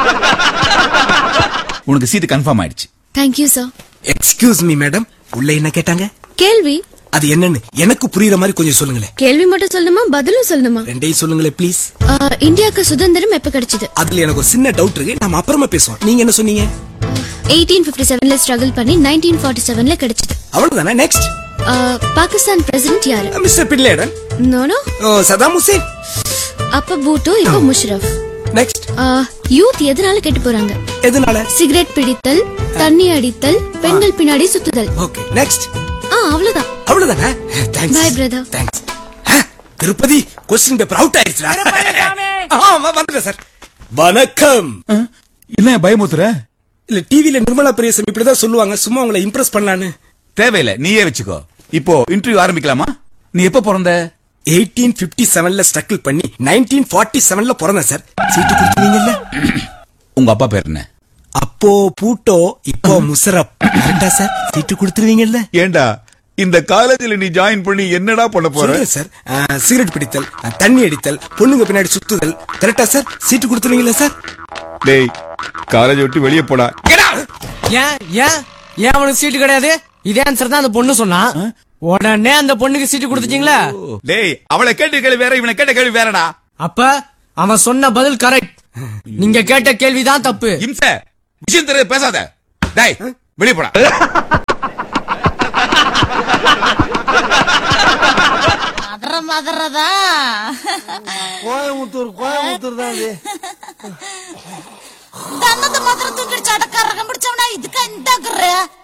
உனக்கு seat confirm ஆயிடுச்சு thank you sir excuse me madam உள்ள என்ன கேட்டாங்க கேள்வி அது என்னன்னு எனக்கு புரியுற மாதிரி கொஞ்சம் சொல்லுங்களேன் கேள்வி மட்டும் சொல்லணுமா பதிலும் சொல்லணுமா ரெண்டையும் சொல்லுங்களேன் ப்ளீஸ் ஆ, இந்தியாவுக்கு சுதந்திரம் எப்ப கிடைச்சது அதுல எனக்கு ஒரு சின்ன டவுட் இருக்கு நம்ம அப்புறமா பேசுவோம் நீங்க என்ன சொன்னீங்க எயிட்டீன் பிப்டி செவன்ல ஸ்ட்ரகிள் பண்ணி நைன்டீன் ஃபார்ட்டி செவன்ல கிடைச்சது அவ்வளவுதானே நெக்ஸ்ட் ஆ, பாகிஸ்தான் பிரசிடென்ட் யாரு mister Bin Laden no no oh Saddam Hussein அப்ப பூட்டோ இப்ப முஷரஃப் நெக்ஸ்ட் ஆ, யூத் எதனால கெட்டு போறாங்க எதனால சிகரெட் பிடித்தல் தண்ணி அடித்தல் பெண்கள் பின்னாடி சுத்துதல் ஓகே நெக்ஸ்ட் ஆ அவ்வளவுதான் அவ்வளவுதானே thanks Bye, brother. Thanks Tirupati question paper out ஆயிடுச்சுடா ஆ, வ- வந்துட்டேன் சார் வணக்கம் என்ன பயமுத்துற இல்ல டிவில நிர்மலா பிரியசம் இப்படிதான் சொல்லுவாங்க சும்மா உங்களை இம்ப்ரெஸ் பண்ணலான்னு தேவையில்ல நீயே வச்சுக்கோ இப்போ இன்டர்வியூ ஆரம்பிக்கலாமா நீ எப்ப பிறந்த எயிட்டீன் பிப்டி செவன்ல ஸ்ட்ரகிள் பண்ணி நைன்டீன் ஃபார்ட்டி செவன்ல பிறந்தேன் சார் சீட்டு கொடுத்துருவீங்கல்ல உங்க அப்பா பேர் என்ன அப்போ பூட்டோ இப்போ முசரப் கரெக்டா சார் சீட்டு கொடுத்துருவீங்கல்ல ஏண்டா இந்த காலேஜ்ல நீ ஜாயின் பண்ணி என்னடா பண்ண போற சொல்றேன் சார் ஆ, சிகரெட் பிடித்தல் ஆ, தண்ணி அடித்தல் பொண்ணுங்க பின்னாடி சுத்துதல் கரெக்டா சார் சீட்டு கொடுத்துருவீங்களா சார் டேய் காலேஜ் விட்டு வெளியே போடா ஏன் ஏன் ஏன் அவனுக்கு சீட்டு கிடையாது இதே ஆன்சர் தான் அந்த பொண்ணு சொன்னா உடனே அந்த பொண்ணுக்கு சீட்டு கொடுத்துட்டீங்களா டேய் அவளை கேட்ட கேள்வி வேற இவனை கேட்ட கேள்வி வேறடா அப்ப அவன் சொன்ன பதில் கரெக்ட் நீங்க கேட்ட கேள்விதான் தப்பு இம்ச விஷயம் தெரியாது பேசாத டேய் வெளியே போடா மதுர மதுரதா கோயம்புத்தூர் கோயம்புத்தூர் தான் அது தன்னது மதுர தூக்கிடுச்சு அடக்காரகம் பிடிச்சவனா இதுக்கு இந்த